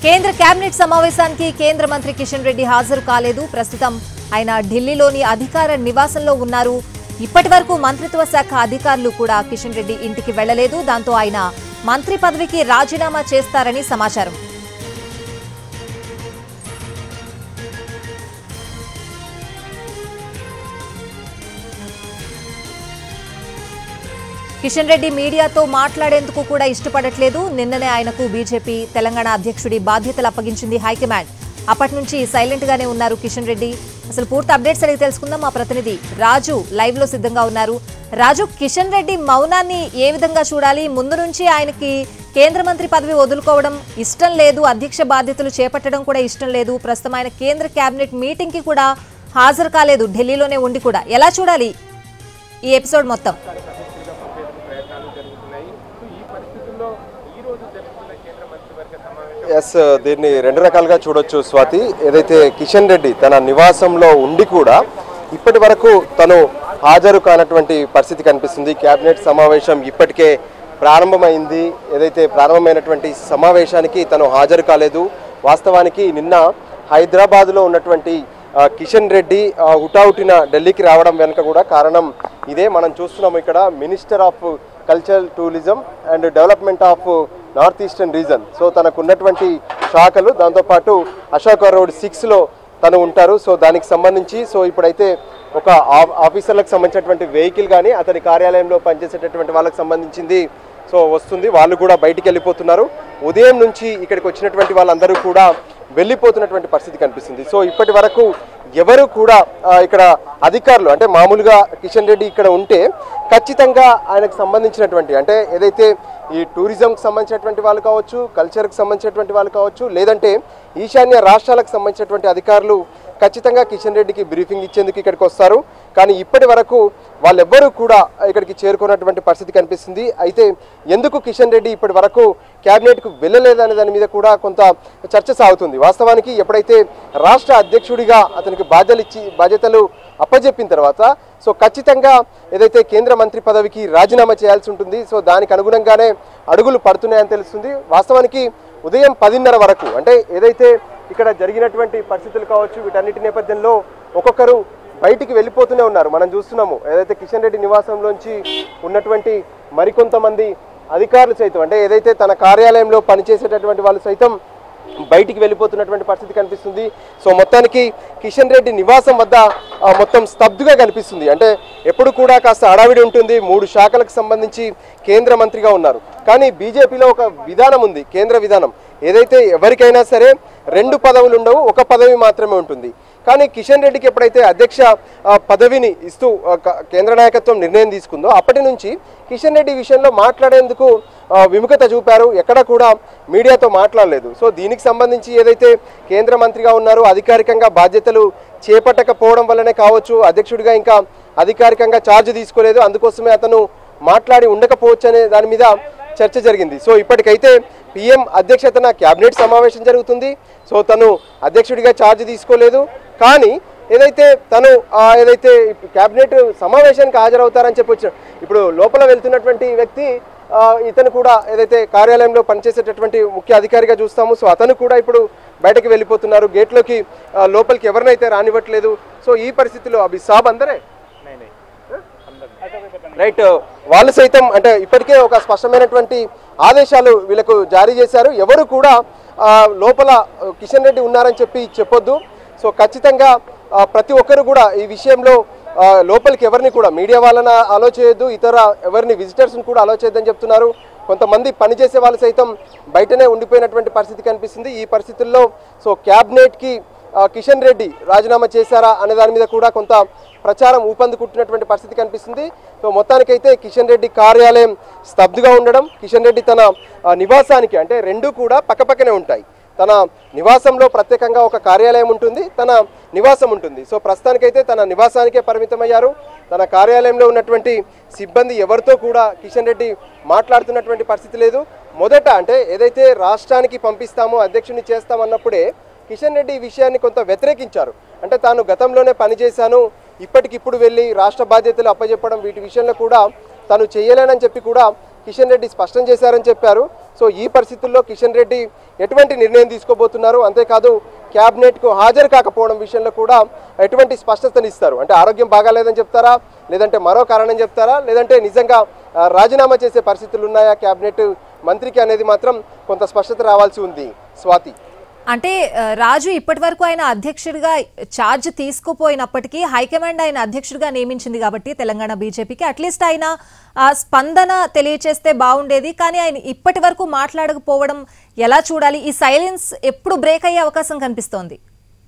కేంద్ర కేబినెట్ సమావేశానికి కేంద్ర మంత్రి కిషన్ రెడ్డి హాజరు కాలేదు ప్రస్తుతం ఆయన ఢిల్లీలోని అధికార నివాసంలో ఉన్నారు ఇప్పటి వరకు మంత్రిత్వ శాఖ అధికారులు కూడా కిషన్ రెడ్డి ఇంటికి వెళ్లలేదు దాంతో ఆయన మంత్రి పదవికి రాజీనామా చేస్తారని సమాచారం కిషన్ రెడ్డి మీడియాతో మాట్లాడేందుకు కూడా ఇష్టపడట్లేదు నిన్ననే ఆయనకు బీజేపీ తెలంగాణ అధ్యక్షుడి బాధ్యతలు అప్పగించింది హైకమాండ్ అప్పటి నుంచి సైలెంట్ గానే ఉన్నారు కిషన్ రెడ్డి అసలు పూర్తి అప్డేట్స్ అడిగి తెలుసుకుందాం మా ప్రతినిధి రాజు లైవ్ లో సిద్ధంగా ఉన్నారు రాజు కిషన్ రెడ్డి మౌనాన్ని ఏ విధంగా చూడాలి ముందు నుంచి ఆయనకి కేంద్ర మంత్రి పదవి వదులుకోవడం ఇష్టం లేదు అధ్యక్ష బాధ్యతలు చేపట్టడం కూడా ఇష్టం లేదు ప్రస్తుతం ఆయన కేంద్ర కేబినెట్ మీటింగ్ కి కూడా హాజరు కాలేదు ఢిల్లీలోనే ఉండి కూడా ఎలా చూడాలి ఈ ఎపిసోడ్ మొత్తం ప్రయత్నాలు జరుగుతున్నాయి సో ఈ పరిస్థితుల్లో ఈ రోజు జరుగుతున్న కేంద్ర మంత్రివర్గ సమావేశం ఎస్ దీన్ని రెండు రకాలుగా చూడొచ్చు స్వాతి ఏదైతే కిషన్ రెడ్డి తన నివాసంలో ఉండి కూడా ఇప్పటి వరకు తను హాజరు కానటువంటి పరిస్థితి కనిపిస్తుంది కేబినెట్ సమావేశం ఇప్పటికే ప్రారంభమైంది ఏదైతే ప్రారంభమైనటువంటి సమావేశానికి తను హాజరు కాలేదు వాస్తవానికి నిన్న హైదరాబాద్లో ఉన్నటువంటి ఆ, కిషన్ రెడ్డి ఆ, హుటాహుటిన ఢిల్లీకి రావడం వెనుక కూడా కారణం ఇదే మనం చూస్తున్నాము ఇక్కడ minister of cultural tourism and development of north eastern region so తనకు ఉన్నటువంటి శాఖలు దాంతోపాటు అశోక రోడ్ సిక్స్లో తను ఉంటారు సో దానికి సంబంధించి సో ఇప్పుడైతే ఒక ఆ- ఆఫీసర్లకు సంబంధించినటువంటి వెహికల్ కానీ అతని కార్యాలయంలో పనిచేసేటటువంటి వాళ్ళకి సంబంధించింది సో వస్తుంది వాళ్ళు కూడా బయటికి వెళ్ళిపోతున్నారు ఉదయం నుంచి ఇక్కడికి వచ్చినటువంటి వాళ్ళందరూ కూడా వెళ్ళిపోతున్నటువంటి పరిస్థితి కనిపిస్తుంది సో ఇప్పటి వరకు ఎవరు కూడా ఆ, ఇక్కడ అధికారులు అంటే మామూలుగా కిషన్ రెడ్డి ఇక్కడ ఉంటే ఖచ్చితంగా ఆయనకు సంబంధించినటువంటి అంటే ఏదైతే ఈ టూరిజంకి సంబంధించినటువంటి వాళ్ళు కావచ్చు కల్చర్కి సంబంధించినటువంటి వాళ్ళు కావచ్చు లేదంటే ఈశాన్య రాష్ట్రాలకు సంబంధించినటువంటి అధికారులు ఖచ్చితంగా కిషన్ రెడ్డికి బ్రీఫింగ్ ఇచ్చేందుకు ఇక్కడికి వస్తారు కానీ ఇప్పటి వరకు వాళ్ళెవ్వరూ కూడా ఇక్కడికి చేరుకున్నటువంటి పరిస్థితి కనిపిస్తుంది అయితే ఎందుకు కిషన్ రెడ్డి ఇప్పటి వరకు క్యాబినెట్కు వెళ్ళలేదనే దాని మీద కూడా కొంత చర్చ సాగుతుంది వాస్తవానికి ఎప్పుడైతే రాష్ట్ర అధ్యక్షుడిగా అతనికి బాధ్యతలు ఇచ్చి బాధ్యతలు అప్పజెప్పిన తర్వాత సో ఖచ్చితంగా ఏదైతే కేంద్ర మంత్రి పదవికి రాజీనామా చేయాల్సి ఉంటుంది సో దానికి అనుగుణంగానే అడుగులు పడుతున్నాయని తెలుస్తుంది వాస్తవానికి ఉదయం పదిన్నర వరకు అంటే ఏదైతే ఇక్కడ జరిగినటువంటి పరిస్థితులు కావచ్చు వీటన్నిటి నేపథ్యంలో ఒక్కొక్కరు బయటికి వెళ్ళిపోతూనే ఉన్నారు మనం చూస్తున్నాము ఏదైతే కిషన్ రెడ్డి నివాసంలోంచి ఉన్నటువంటి మరికొంతమంది అధికారులు సైతం అంటే ఏదైతే తన కార్యాలయంలో పనిచేసేటటువంటి వాళ్ళు సైతం బయటికి వెళ్ళిపోతున్నటువంటి పరిస్థితి కనిపిస్తుంది సో మొత్తానికి కిషన్ రెడ్డి నివాసం వద్ద ఆ, మొత్తం స్తబ్దుగా కనిపిస్తుంది అంటే ఎప్పుడు కూడా కాస్త హడావిడి ఉంటుంది మూడు శాఖలకు సంబంధించి కేంద్ర మంత్రిగా ఉన్నారు కానీ బీజేపీలో ఒక విధానం ఉంది కేంద్ర విధానం ఏదైతే ఎవరికైనా సరే రెండు పదవులు ఉండవు ఒక పదవి మాత్రమే ఉంటుంది కానీ కిషన్ రెడ్డికి ఎప్పుడైతే అధ్యక్ష ఆ, పదవిని ఇస్తూ ఆ, క- కేంద్ర నాయకత్వం నిర్ణయం తీసుకుందో అప్పటి నుంచి కిషన్ రెడ్డి విషయంలో మాట్లాడేందుకు ఆ, విముఖత చూపారు ఎక్కడ కూడా మీడియాతో మాట్లాడలేదు సో దీనికి సంబంధించి ఏదైతే కేంద్ర మంత్రిగా ఉన్నారో అధికారికంగా బాధ్యతలు చేపట్టకపోవడం వల్లనే కావచ్చు అధ్యక్షుడిగా ఇంకా అధికారికంగా ఛార్జ్ తీసుకోలేదు అందుకోసమే అతను మాట్లాడి ఉండకపోవచ్చు అనే దాని మీద చర్చ జరిగింది సో ఇప్పటికైతే పిఎం అధ్యక్షతన క్యాబినెట్ సమావేశం జరుగుతుంది సో తను అధ్యక్షుడిగా ఛార్జ్ తీసుకోలేదు కానీ ఏదైతే తను ఆ, ఏదైతే క్యాబినెట్ సమావేశానికి హాజరవుతారని చెప్పి వచ్చిన ఇప్పుడు లోపల వెళ్తున్నటువంటి వ్యక్తి ఆ, ఇతను కూడా ఏదైతే కార్యాలయంలో పనిచేసేటటువంటి ముఖ్య అధికారిగా చూస్తాము సో అతను కూడా ఇప్పుడు బయటకు వెళ్ళిపోతున్నారు గేట్లోకి ఆ, లోపలికి ఎవరినైతే రానివ్వట్లేదు సో ఈ పరిస్థితిలో అభి సాబ్ అందరే రైట్ వాళ్ళు సైతం అంటే ఇప్పటికే ఒక స్పష్టమైనటువంటి ఆదేశాలు వీళ్ళకు జారీ చేశారు ఎవరు కూడా ఆ, లోపల ఆ, కిషన్ రెడ్డి ఉన్నారని చెప్పి చెప్పొద్దు సో ఖచ్చితంగా ఆ, ప్రతి ఒక్కరు కూడా ఈ విషయంలో ఆ, లోపలికి ఎవరిని కూడా మీడియా వాళ్ళని అలో చేయొద్దు ఇతర ఎవరిని విజిటర్స్ని కూడా అలో చేయొద్దని చెప్తున్నారు కొంతమంది పనిచేసే వాళ్ళు సైతం బయటనే ఉండిపోయినటువంటి పరిస్థితి కనిపిస్తుంది ఈ పరిస్థితుల్లో సో క్యాబినెట్కి ఆ, కిషన్ రెడ్డి రాజీనామా చేశారా అనే దాని మీద కూడా కొంత ప్రచారం ఊపందుకుంటున్నటువంటి పరిస్థితి కనిపిస్తుంది సో మొత్తానికైతే కిషన్ రెడ్డి కార్యాలయం స్తబ్దుగా ఉండడం కిషన్ రెడ్డి తన ఆ, నివాసానికి అంటే రెండు కూడా పక్కపక్కనే ఉంటాయి తన నివాసంలో ప్రత్యేకంగా ఒక కార్యాలయం ఉంటుంది తన నివాసం ఉంటుంది సో ప్రస్తుతానికైతే తన నివాసానికే పరిమితమయ్యారు తన కార్యాలయంలో ఉన్నటువంటి సిబ్బంది ఎవరితో కూడా కిషన్ రెడ్డి మాట్లాడుతున్నటువంటి పరిస్థితి లేదు మొదట అంటే ఏదైతే రాష్ట్రానికి పంపిస్తామో అధ్యక్షుని చేస్తామన్నప్పుడే కిషన్ రెడ్డి ఈ విషయాన్ని కొంత వ్యతిరేకించారు అంటే తాను గతంలోనే పనిచేశాను ఇప్పటికిప్పుడు వెళ్ళి రాష్ట్ర బాధ్యతలు అప్పచెప్పడం వీటి విషయంలో కూడా తను చేయలేనని చెప్పి కూడా కిషన్ రెడ్డి స్పష్టం చేశారని చెప్పారు సో ఈ పరిస్థితుల్లో కిషన్ రెడ్డి ఎటువంటి నిర్ణయం తీసుకోబోతున్నారు అంతేకాదు క్యాబినెట్కు హాజరు కాకపోవడం విషయంలో కూడా ఎటువంటి స్పష్టతని ఇస్తారు అంటే ఆరోగ్యం బాగాలేదని చెప్తారా లేదంటే మరో కారణం చెప్తారా లేదంటే నిజంగా ఆ, రాజీనామా చేసే పరిస్థితులు ఉన్నాయా క్యాబినెట్ మంత్రికి అనేది మాత్రం కొంత స్పష్టత రావాల్సి ఉంది స్వాతి అంటే ఆ, రాజు ఇప్పటి వరకు ఆయన అధ్యక్షుడిగా ఛార్జ్ తీసుకుపోయినప్పటికీ హైకమాండ్ ఆయన అధ్యక్షుడిగా నియమించింది కాబట్టి తెలంగాణ బీజేపీకి అట్లీస్ట్ ఆయన ఆ, స్పందన తెలియచేస్తే బాగుండేది కానీ ఆయన ఇప్పటి వరకు మాట్లాడకపోవడం ఎలా చూడాలి ఈ సైలెన్స్ ఎప్పుడు బ్రేక్ అయ్యే అవకాశం కనిపిస్తోంది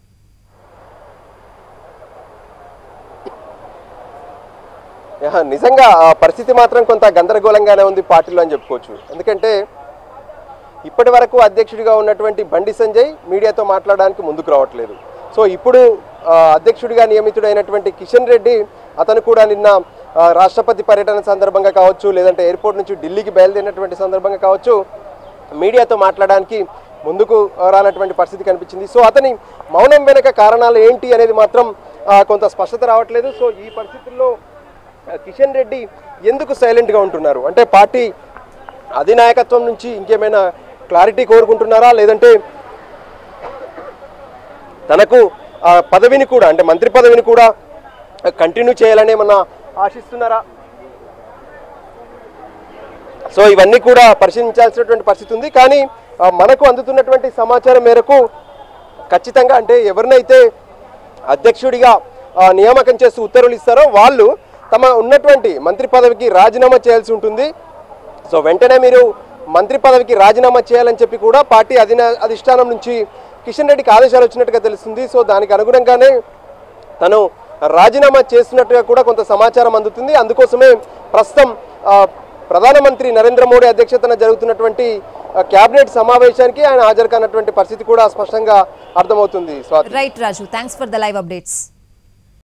యా, నిజంగా ఆ పరిస్థితి మాత్రం కొంత గందరగోళంగానే ఉంది పార్టీలో అని చెప్పుకోవచ్చు ఎందుకంటే ఇప్పటి వరకు అధ్యక్షుడిగా ఉన్నటువంటి బండి సంజయ్ మీడియాతో మాట్లాడడానికి ముందుకు రావట్లేదు సో ఇప్పుడు ఆ, అధ్యక్షుడిగా నియమితుడైనటువంటి కిషన్ రెడ్డి అతను కూడా నిన్న ఆ, రాష్ట్రపతి పర్యటన సందర్భంగా కావచ్చు లేదంటే ఎయిర్పోర్ట్ నుంచి ఢిల్లీకి బయలుదేరినటువంటి సందర్భంగా కావచ్చు మీడియాతో మాట్లాడడానికి ముందుకు రానటువంటి పరిస్థితి కనిపించింది సో అతని మౌనం వెనక కారణాలు ఏంటి అనేది మాత్రం ఆ, కొంత స్పష్టత రావట్లేదు సో ఈ పరిస్థితుల్లో ఆ, కిషన్ రెడ్డి ఎందుకు సైలెంట్గా ఉంటున్నారు అంటే పార్టీ అధినాయకత్వం నుంచి ఇంకేమైనా క్లారిటీ కోరుకుంటున్నారా లేదంటే తనకు ఆ పదవిని కూడా అంటే మంత్రి పదవిని కూడా కంటిన్యూ చేయాలని ఏమన్నా ఆశిస్తున్నారా సో ఇవన్నీ కూడా పరిశీలించాల్సినటువంటి పరిస్థితి ఉంది కానీ ఆ, మనకు అందుతున్నటువంటి సమాచారం మేరకు ఖచ్చితంగా అంటే ఎవరినైతే అధ్యక్షుడిగా ఆ, నియామకం చేస్తూ ఉత్తర్వులు ఇస్తారో వాళ్ళు తమ ఉన్నటువంటి మంత్రి పదవికి రాజీనామా చేయాల్సి ఉంటుంది సో వెంటనే మీరు మంత్రి పదవికి రాజీనామా చేయాలని చెప్పి కూడా పార్టీ అధిన అధిష్టానం నుంచి కిషన్ రెడ్డికి ఆదేశాలు వచ్చినట్టుగా తెలుస్తుంది సో దానికి అనుగుణంగానే తను రాజీనామా చేస్తున్నట్టుగా కూడా కొంత సమాచారం అందుతుంది అందుకోసమే ప్రస్తుతం ఆ, ప్రధానమంత్రి నరేంద్ర మోడీ అధ్యక్షతన జరుగుతున్నటువంటి ఆ, కేబినెట్ సమావేశానికి ఆయన హాజరు కానటువంటి పరిస్థితి కూడా స్పష్టంగా అర్థమవుతుంది Swathi right Raju thanks for the live updates